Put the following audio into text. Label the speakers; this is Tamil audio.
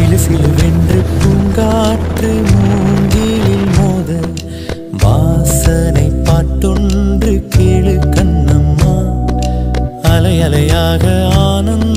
Speaker 1: சிலு சிலுவென்று பூங்காற்று மூங்கிலில் மோத வாசனை பாட்டொன்று கேளு கண்ணம்மா அலை அலையாக ஆனந்த